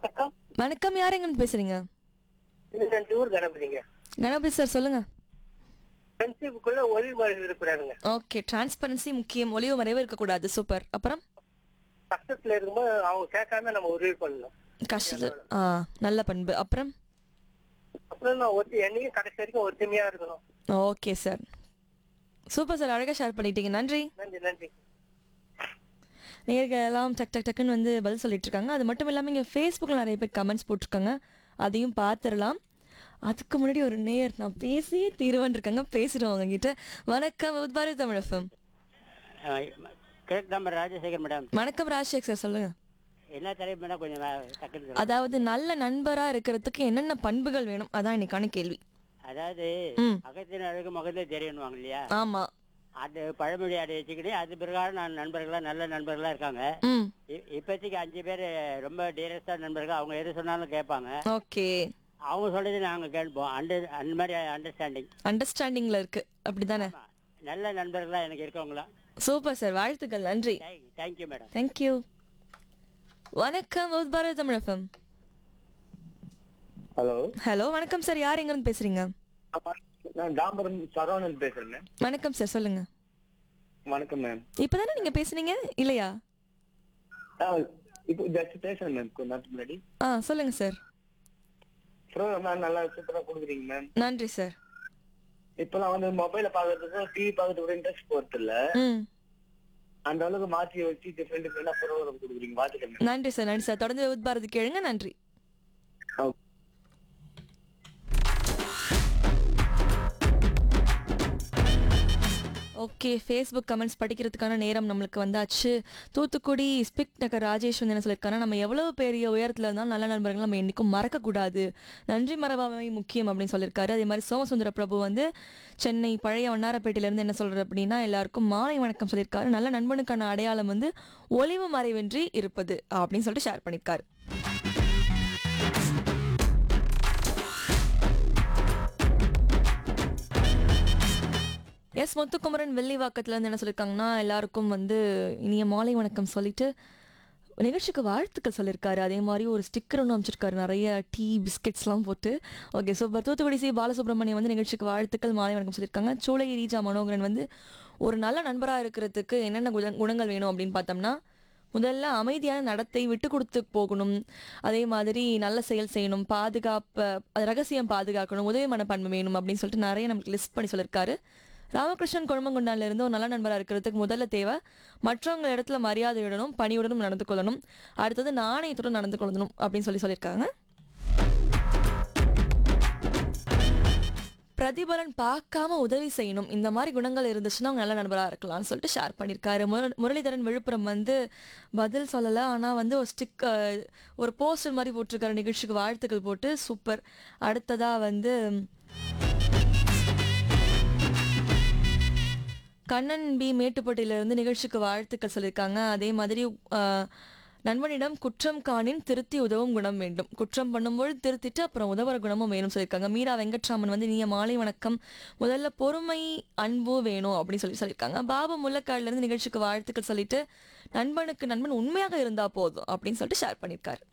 வணக்கம் வணக்கம் யார் எங்கன்னு பேசுறீங்க இது ரெண்டு ஊர் கணபதிங்க கணபதி சார் சொல்லுங்க ஃப்ரெண்ட்ஷிப்புக்குள்ள ஒளி மறைவு இருக்கக்கூடாதுங்க ஓகே டிரான்ஸ்பரன்சி முக்கியம் ஒளிவு மறைவு இருக்கக்கூடாது சூப்பர் அப்புறம் கஷ்டத்துல இருக்கும்போது அவங்க கேட்காம நம்ம உதவி பண்ணணும் கஷ்டத்தில் ஆ நல்ல பண்பு அப்புறம் அப்புறம் நான் ஒத்தி என்னைக்கும் கடைசி வரைக்கும் ஒத்துமையா இருக்கணும் ஓகே சார் சூப்பர் சார் அழகாக ஷேர் பண்ணிட்டீங்க நன்றி நன்றி நன்றி நேர்கள் எல்லாம் டக் டக் டக்குன்னு வந்து பதில் சொல்லிட்டு இருக்காங்க அது மட்டும் இல்லாமல் இங்கே ஃபேஸ்புக்கில் நிறைய பேர் கமெண்ட்ஸ் போட்டிருக்காங்க அதையும் பார்த்துடலாம் அதுக்கு முன்னாடி ஒரு நேர் நான் பேசியே தீருவன் இருக்காங்க பேசிடுவோம் அவங்க கிட்ட வணக்கம் உத்பாரி தமிழகம் கிழக்கு நம்பர் ராஜசேகர் மேடம் வணக்கம் ராஜசேக் சார் சொல்லுங்க என்ன தலைப்பு மேடம் கொஞ்சம் வே- டக்குன்னு சொல்லுங்க. அதாவது நல்ல நண்பரா இருக்கிறதுக்கு என்னென்ன பண்புகள் வேணும் அதான் இன்னைக்கான கேள்வி அதாவது ம். அகத்தின் அழகு முகத்தை தெரியணுவாங்க இல்லையா ஆமா அது பழமொழி அதை வச்சுக்கிட்டு அது பிரகாரம் நான் நண்பர்களா நல்ல நண்பர்களா இருக்காங்க ம் இ- இப்போதைக்கு அஞ்சு பேர் ரொம்ப டீரஸ்டா நண்பர்கள் அவங்க எது சொன்னாலும் கேட்பாங்க ஓகே அவங்க சொல்றது நாங்க கேட்போம் அண்டர் அந்த மாதிரி அண்டர்ஸ்டாண்டிங் அண்டர்ஸ்டாண்டிங்ல இருக்கு அப்படிதானே நல்ல நண்பர்களா எனக்கு இருக்கவங்களா சூப்பர் சார் வாழ்த்துக்கள் நன்றி தேங்க்யூ மேடம் தேங்க்யூ வணக்கம் உத்பார தமிழகம் ஹலோ ஹலோ வணக்கம் சார் யார் எங்க இருந்து பேசுறீங்க நான் டாம்பரம் சரவணன் பேசுறேன் வணக்கம் சார் சொல்லுங்க வணக்கம் மேம் இப்பதானே நீங்க பேசுனீங்க இல்லையா இப்போ ஜஸ்ட் பேசுறேன் மேம் கொஞ்ச நேரத்துக்கு முன்னாடி ஆ சொல்லுங்க சார் ப்ரோக்ராம் மேம் நல்லா சூப்பரா கொடுக்குறீங்க மேம் நன்றி சார் இப்பெல்லாம் வந்து மொபைல பாக்குறதுக்கு டிவி பாக்குறதுக்கு கூட இன்ட்ரெஸ்ட் போறது இல்ல ம் அந்த அளவுக்கு மாற்றி வச்சு டிஃப்ரெண்ட் டிஃப்ரெண்டா ப்ரோக்ராம் கொடுக்குறீங்க வாழ்த்துக்கள் மேம் நன்றி சார் நன்றி சார் தொடர்ந்து உத்பாரதி கேளுங்க நன்றி ஓகே ஃபேஸ்புக் கமெண்ட்ஸ் படிக்கிறதுக்கான நேரம் நம்மளுக்கு வந்தாச்சு தூத்துக்குடி ஸ்பிக் நகர் ராஜேஷ் வந்து என்ன சொல்லியிருக்காரு நம்ம எவ்வளவு பெரிய உயரத்தில் இருந்தாலும் நல்ல நண்பர்கள் நம்ம என்னைக்கும் மறக்கக்கூடாது நன்றி மறவாமை முக்கியம் அப்படின்னு சொல்லியிருக்காரு அதே மாதிரி சோமசுந்தர பிரபு வந்து சென்னை பழைய வண்ணாரப்பேட்டையிலேருந்து என்ன சொல்றாரு அப்படின்னா எல்லாருக்கும் மாலை வணக்கம் சொல்லியிருக்காரு நல்ல நண்பனுக்கான அடையாளம் வந்து ஒளிவு மறைவின்றி இருப்பது அப்படின்னு சொல்லிட்டு ஷேர் பண்ணியிருக்காரு எஸ் முத்துக்குமரன் வெள்ளிவாக்கத்துல இருந்து என்ன சொல்லியிருக்காங்கன்னா எல்லாருக்கும் வந்து இனிய மாலை வணக்கம் சொல்லிட்டு நிகழ்ச்சிக்கு வாழ்த்துக்கள் சொல்லியிருக்காரு அதே மாதிரி ஒரு ஸ்டிக்கர் ஒன்று அமைச்சிருக்காரு நிறைய டீ பிஸ்கெட்ஸ்லாம் போட்டு okay super Thoothukudi C Balasubramaniam வந்து நிகழ்ச்சிக்கு வாழ்த்துக்கள் மாலை வணக்கம் சொல்லியிருக்காங்க சூளை ரீஜா மனோகரன் வந்து ஒரு நல்ல நண்பராக இருக்கிறதுக்கு என்னென்ன குண- குணங்கள் வேணும் அப்படின்னு பார்த்தோம்னா முதல்ல அமைதியான நடத்தை விட்டு கொடுத்து போகணும் அதே மாதிரி நல்ல செயல் செய்யணும் பாதுகாப்பு அது ரகசியம் பாதுகாக்கணும் உதவி மனப்பான்மை வேணும் அப்படின்னு சொல்லிட்டு நிறைய நமக்கு லிஸ்ட் பண்ணி சொல்லியிருக்காரு ராமகிருஷ்ணன் குழம்பங்குண்டான்ல இருந்து ஒரு நல்ல நண்பராக இருக்கிறதுக்கு முதல்ல தேவை மற்றவங்க இடத்துல மரியாதையுடனும் பணியுடனும் நடந்து கொள்ளணும் அடுத்தது நாணயத்துடன் நடந்து கொள்ளணும் அப்படின்னு சொல்லி சொல்லியிருக்காங்க பிரதிபலன் பார்க்காம உதவி செய்யணும் இந்த மாதிரி குணங்கள் இருந்துச்சுன்னா அவங்க நல்ல நண்பராக இருக்கலாம்னு சொல்லிட்டு ஷேர் பண்ணியிருக்காரு முர- முரளிதரன் விழுப்புரம் வந்து பதில் சொல்லலை ஆனால் வந்து ஒரு ஸ்டிக் ஒரு போஸ்டர் மாதிரி போட்டிருக்காரு நிகழ்ச்சிக்கு வாழ்த்துக்கள் போட்டு சூப்பர் அடுத்ததாக வந்து கண்ணன் பி மேட்டுப்பட்டியிலிருந்து நிகழ்ச்சிக்கு வாழ்த்துக்கள் சொல்லியிருக்காங்க அதே மாதிரி அஹ், நண்பனிடம் குற்றம் காணின் திருத்தி உதவும் குணம் வேண்டும் குற்றம் பண்ணும்போது திருத்திட்டு அப்புறம் உதவுற குணமும் வேணும் சொல்லியிருக்காங்க மீரா வெங்கட்ராமன் வந்து நீங்க மாலை வணக்கம் முதல்ல பொறுமை அன்பு வேணும் அப்படின்னு சொல்லி சொல்லியிருக்காங்க பாபு முல்லக்காடுல இருந்து நிகழ்ச்சிக்கு வாழ்த்துக்கள் சொல்லிட்டு நண்பனுக்கு நண்பன் உண்மையாக இருந்தா போதும் அப்படின்னு சொல்லிட்டு ஷேர் பண்ணியிருக்காரு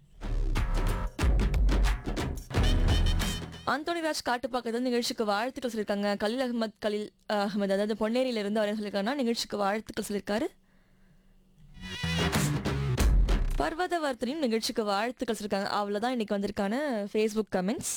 ஆந்தோனி ராஜ் காட்டுப்பாக்கத்தில் நிகழ்ச்சிக்கு வாழ்த்துக்கள் சொல்லியிருக்காங்க கலீல் அகமது கலீல் அகமது அதாவது பொன்னேரியில இருந்து அவர் என்ன சொல்லியிருக்காருன்னா நிகழ்ச்சிக்கு வாழ்த்துக்கள் சொல்லியிருக்காரு பர்வதவர்த்தனின் நிகழ்ச்சிக்கு வாழ்த்துக்கள் சொல்லியிருக்காங்க அவ்வளோதான் இன்னைக்கு வந்திருக்கான ஃபேஸ்புக் கமெண்ட்ஸ்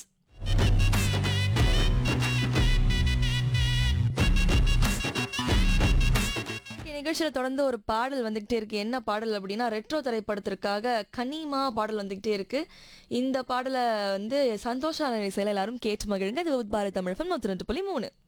நிகழ்ச்சியில் தொடர்ந்து ஒரு பாடல் வந்துகிட்டே இருக்கு என்ன பாடல் அப்படின்னா ரெட்ரோ திரைப்படத்திற்காக கனிமா பாடல் வந்துகிட்டே இருக்கு இந்த பாடலை வந்து சந்தோஷ இசையில் எல்லாரும் கேட்டு மகிழுங்க இது பாரத் தமிழ் நூற்றி ரெண்டு புள்ளி மூணு